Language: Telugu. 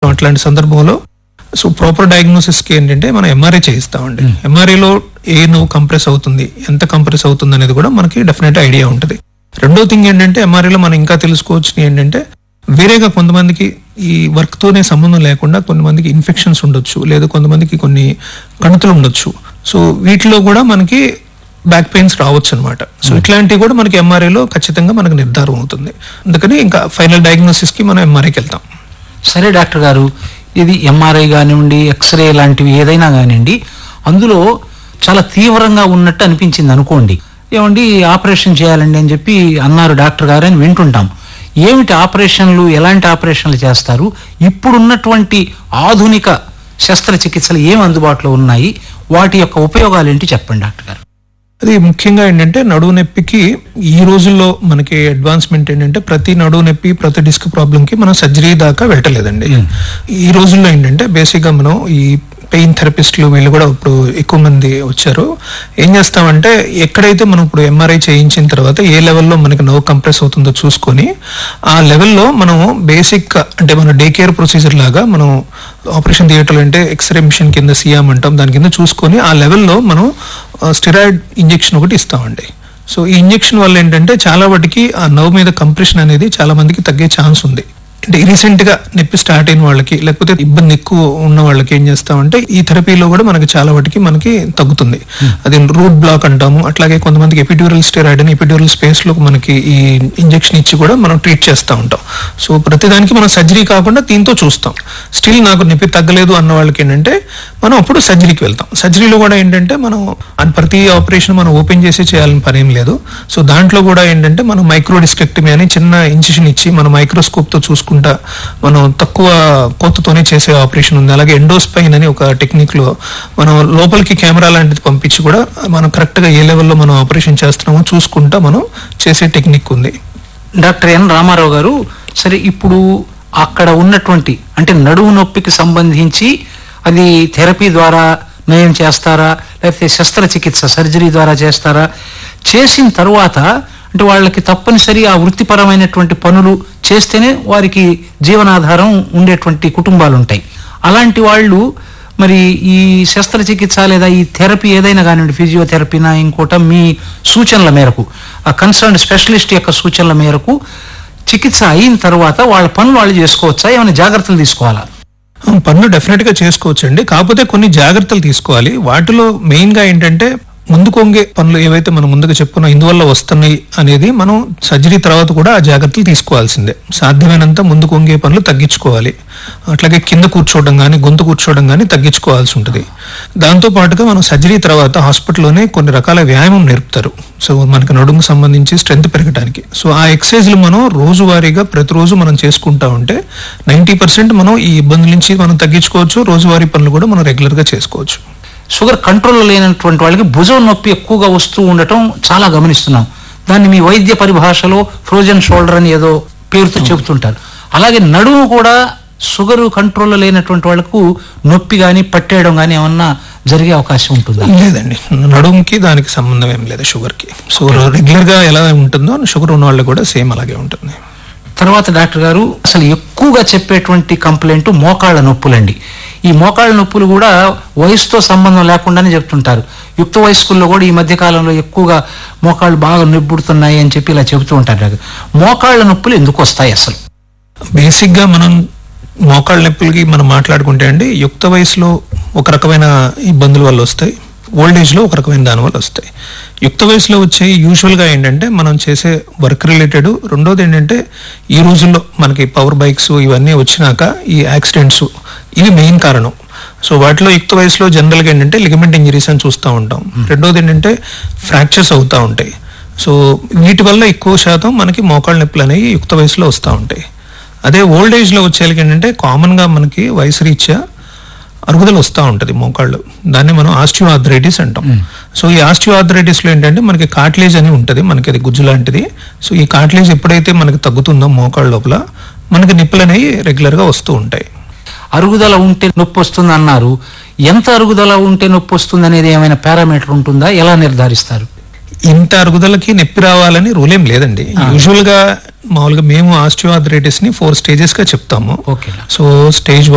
అట్లాంటి సందర్భంలో సో ప్రాపర్ డయాగ్నోసిస్ కి ఏంటంటే మనం ఎంఆర్ఐ చేయిస్తామండి ఎంఆర్ఐలో ఏ నవ్వు కంప్రెస్ అవుతుంది ఎంత కంప్రెస్ అవుతుంది అనేది కూడా మనకి డెఫినెట్ ఐడియా ఉంటుంది రెండో థింగ్ ఏంటంటే ఎంఆర్ఐలో మనం ఇంకా తెలుసుకోవచ్చు ఏంటంటే వేరేగా కొంతమందికి ఈ వర్క్ తోనే సంబంధం లేకుండా కొంతమందికి ఇన్ఫెక్షన్స్ ఉండొచ్చు లేదా కొంతమందికి కొన్ని కణుతులు ఉండొచ్చు సో వీటిలో కూడా మనకి బ్యాక్ పెయిన్స్ రావచ్చు అనమాట సో ఇట్లాంటివి కూడా మనకి ఎంఆర్ఐలో ఖచ్చితంగా మనకు నిర్ధారం అవుతుంది అందుకని ఇంకా ఫైనల్ డయాగ్నోసిస్ కి మనం ఎంఆర్ఐకి వెళ్తాం సరే డాక్టర్ గారు ఇది ఎంఆర్ఐ కానివ్వండి ఎక్స్రే లాంటివి ఏదైనా కానివ్వండి అందులో చాలా తీవ్రంగా ఉన్నట్టు అనిపించింది అనుకోండి ఏమండి ఆపరేషన్ చేయాలండి అని చెప్పి అన్నారు డాక్టర్ గారు అని వింటుంటాం ఏమిటి ఆపరేషన్లు ఎలాంటి ఆపరేషన్లు చేస్తారు ఇప్పుడున్నటువంటి ఆధునిక శస్త్రచికిత్సలు ఏం అందుబాటులో ఉన్నాయి వాటి యొక్క ఉపయోగాలు ఏంటి చెప్పండి డాక్టర్ గారు అది ముఖ్యంగా ఏంటంటే నడువు నొప్పికి ఈ రోజుల్లో మనకి అడ్వాన్స్మెంట్ ఏంటంటే ప్రతి నడువు నొప్పి ప్రతి డిస్క్ ప్రాబ్లం కి మనం సర్జరీ దాకా వెళ్ళలేదండి ఈ రోజుల్లో ఏంటంటే బేసిక్ గా మనం ఈ పెయిన్ థెరపిస్టులు వీళ్ళు కూడా ఇప్పుడు ఎక్కువ మంది వచ్చారు ఏం చేస్తామంటే ఎక్కడైతే మనం ఇప్పుడు ఎంఆర్ఐ చేయించిన తర్వాత ఏ లెవెల్లో మనకి నవ్వు కంప్రెస్ అవుతుందో చూసుకొని ఆ లెవెల్లో మనం బేసిక్ అంటే మన డే కేర్ ప్రొసీజర్ లాగా మనం ఆపరేషన్ థియేటర్లో అంటే ఎక్స్రే మిషన్ కింద సియామ్ అంటాం దాని కింద చూసుకొని ఆ లెవెల్లో మనం స్టెరాయిడ్ ఇంజెక్షన్ ఒకటి ఇస్తామండి సో ఈ ఇంజెక్షన్ వల్ల ఏంటంటే చాలా వాటికి ఆ నవ్వు మీద కంప్రెషన్ అనేది చాలా మందికి తగ్గే ఛాన్స్ ఉంది అంటే రీసెంట్ గా నొప్పి స్టార్ట్ అయిన వాళ్ళకి లేకపోతే ఇబ్బంది ఎక్కువ ఉన్న వాళ్ళకి ఏం చేస్తామంటే ఈ థెరపీలో కూడా మనకి చాలా వాటికి మనకి తగ్గుతుంది అది రూట్ బ్లాక్ అంటాము అట్లాగే కొంతమందికి ఎపిడ్యూరల్ స్టెరాయిడ్ అని ఎపిడ్యూరల్ స్పేస్ లో మనకి ఈ ఇంజెక్షన్ ఇచ్చి కూడా మనం ట్రీట్ చేస్తూ ఉంటాం సో ప్రతిదానికి మనం సర్జరీ కాకుండా దీంతో చూస్తాం స్టిల్ నాకు నొప్పి తగ్గలేదు అన్న వాళ్ళకి ఏంటంటే మనం అప్పుడు సర్జరీకి వెళ్తాం సర్జరీలో కూడా ఏంటంటే మనం అన్- ప్రతి ఆపరేషన్ మనం ఓపెన్ చేసి చేయాలని పని ఏం లేదు సో దాంట్లో కూడా ఏంటంటే మనం మైక్రో డిస్ట్రక్టమీ అని చిన్న ఇంజెక్షన్ ఇచ్చి మనం మైక్రోస్కోప్ తో చూసుకుంటా మనం తక్కువ కోతతోనే చేసే ఆపరేషన్ ఉంది అలాగే ఎండోస్పైన్ అని ఒక టెక్నిక్ లో మనం లోపలికి కెమెరా లాంటిది పంపించి కూడా మనం కరెక్ట్ గా ఏ లెవెల్లో మనం ఆపరేషన్ చేస్తున్నామో చూసుకుంటా మనం చేసే టెక్నిక్ ఉంది డాక్టర్ ఎన్ రామారావు గారు సరే ఇప్పుడు అక్కడ ఉన్నటువంటి అంటే నడుము నొప్పికి సంబంధించి అది థెరపీ ద్వారా నయం చేస్తారా లేకపోతే శస్త్రచికిత్స సర్జరీ ద్వారా చేస్తారా చేసిన తర్వాత అంటే వాళ్ళకి తప్పనిసరి ఆ వృత్తిపరమైనటువంటి పనులు చేస్తేనే వారికి జీవనాధారం ఉండేటువంటి కుటుంబాలు ఉంటాయి అలాంటి వాళ్ళు మరి ఈ శస్త్రచికిత్స లేదా ఈ థెరపీ ఏదైనా కానివ్వండి ఫిజియోథెరపీనా ఇంకోట మీ సూచనల మేరకు ఆ కన్సర్న్ స్పెషలిస్ట్ యొక్క సూచనల మేరకు చికిత్స అయిన తర్వాత వాళ్ళ పనులు వాళ్ళు చేసుకోవచ్చా ఏమైనా జాగ్రత్తలు తీసుకోవాలా ఆ, పనులు డెఫినెట్ గా చేసుకోవచ్చండి కాకపోతే కొన్ని జాగ్రత్తలు తీసుకోవాలి వాటిలో మెయిన్ గా ఏంటంటే ముందుకు వంగే పనులు ఏవైతే మనం ముందుగా చెప్పుకున్నాం ఇందువల్ల వస్తున్నాయి అనేది మనం సర్జరీ తర్వాత కూడా ఆ జాగ్రత్తలు తీసుకోవాల్సిందే సాధ్యమైనంత ముందుకు వంగే పనులు తగ్గించుకోవాలి అట్లాగే కింద కూర్చోవడం కానీ గొంతు కూర్చోవడం కానీ తగ్గించుకోవాల్సి ఉంటుంది దాంతో పాటుగా మనం సర్జరీ తర్వాత హాస్పిటల్లోనే కొన్ని రకాల వ్యాయామం నేర్పుతారు సో మనకి నడుముకు సంబంధించి స్ట్రెంత్ పెరగడానికి సో ఆ ఎక్సర్సైజ్లు మనం రోజువారీగా ప్రతిరోజు మనం చేసుకుంటా ఉంటే నైంటీ పర్సెంట్ మనం ఈ ఇబ్బందుల నుంచి మనం తగ్గించుకోవచ్చు రోజువారీ పనులు కూడా మనం రెగ్యులర్ గా చేసుకోవచ్చు షుగర్ కంట్రోల్లో లేనటువంటి వాళ్ళకి భుజం నొప్పి ఎక్కువగా వస్తూ ఉండటం చాలా గమనిస్తున్నాం దాన్ని మీ వైద్య పరిభాషలో ఫ్రోజన్ షోల్డర్ అని ఏదో పేరుతో చెబుతుంటారు అలాగే నడుము కూడా షుగర్ కంట్రోల్లో లేనటువంటి వాళ్ళకు నొప్పి కానీ పట్టేయడం కానీ ఏమన్నా జరిగే అవకాశం ఉంటుందా లేదండి నడుముకి దానికి సంబంధం ఏం లేదు షుగర్ కి సో రెగ్యులర్ గా ఎలా ఉంటుందో షుగర్ ఉన్న వాళ్ళకి కూడా సేమ్ అలాగే ఉంటుంది తర్వాత డాక్టర్ గారు అసలు ఎక్కువగా చెప్పేటువంటి కంప్లైంట్ మోకాళ్ళ నొప్పులండి ఈ మోకాళ్ళ నొప్పులు కూడా వయసుతో సంబంధం లేకుండానే చెప్తుంటారు యుక్త వయస్కుల్లో కూడా ఈ మధ్య కాలంలో ఎక్కువగా మోకాళ్ళు బాగా నొప్పుడుతున్నాయి అని చెప్పి ఇలా చెబుతూ ఉంటారు డాక్టర్ మోకాళ్ళ నొప్పులు ఎందుకు వస్తాయి అసలు బేసిక్ గా మనం మోకాళ్ళ నొప్పులకి మనం మాట్లాడుకుంటే అండి యుక్త వయసులో ఒక రకమైన ఇబ్బందుల వల్ల వస్తాయి ఓల్డ్ ఏజ్ లో ఒక రకమైన దాని వల్ల వస్తాయి యుక్త వయసులో వచ్చే యూజువల్ గా ఏంటంటే మనం చేసే వర్క్ రిలేటెడ్ రెండోది ఏంటంటే ఈ రోజుల్లో మనకి పవర్ బైక్స్ ఇవన్నీ వచ్చినాక ఈ యాక్సిడెంట్స్ ఇవి మెయిన్ కారణం సో వాటిలో యుక్త వయసులో జనరల్ గా ఏంటంటే లిగమెంట్ ఇంజరీస్ అని చూస్తూ ఉంటాం రెండోది ఏంటంటే ఫ్రాక్చర్స్ అవుతూ ఉంటాయి సో వీటి వల్ల ఎక్కువ శాతం మనకి మోకాళ్ళ నొప్పులు అనేవి యుక్త వయసులో వస్తూ ఉంటాయి అదే ఓల్డ్ ఏజ్ లో వచ్చేళ్ళకి ఏంటంటే కామన్ గా మనకి వయసు రీత్యా అరుగుదల వస్తూ ఉంటుంది మోకాళ్ళు దాన్ని మనం ఆస్టియో ఆర్థరైటిస్ అంటాం సో ఈ ఆస్టియో ఆర్థరైటిస్ లో ఏంటంటే మనకి కాట్లేజ్ అని ఉంటుంది మనకి అది గుజ్జు లాంటిది సో ఈ కాట్లేజ్ ఎప్పుడైతే మనకి తగ్గుతుందో మోకాళ్ళ లోపల మనకి నిప్పులు అనేవి రెగ్యులర్ గా వస్తూ ఉంటాయి అరుగుదల ఉంటే నొప్పి వస్తుంది అన్నారు ఎంత అరుగుదల ఉంటే నొప్పి వస్తుంది అనేది ఏమైనా పారామీటర్ ఉంటుందా ఎలా నిర్ధారిస్తారు ఇంత అరుగుదలకి నొప్పి రావాలని రూల్ ఏం లేదండి యూజువల్ గా మామూలుగా మేము ఆస్టియో ఆర్థరైటిస్ ని ఫోర్ స్టేజెస్ గా చెప్తాము ఓకే సో స్టేజ్